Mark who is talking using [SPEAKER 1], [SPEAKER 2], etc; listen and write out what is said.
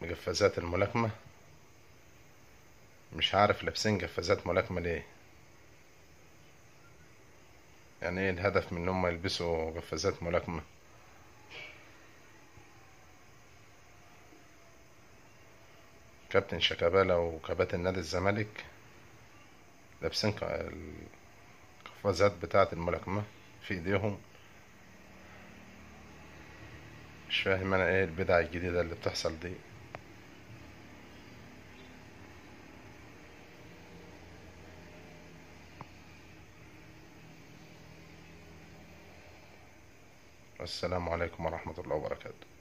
[SPEAKER 1] مجفزات الملاكمة مش عارف لابسين جفازات ملاكمة ليه يعني ايه الهدف من انهم يلبسوا جفازات ملاكمة كابتن شيكابالا وكباتن نادي الزمالك لابسين ك- القفازات بتاعة الملاكمة في ايديهم مش فاهم انا ايه البدع الجديدة اللي بتحصل دي السلام عليكم ورحمة الله وبركاته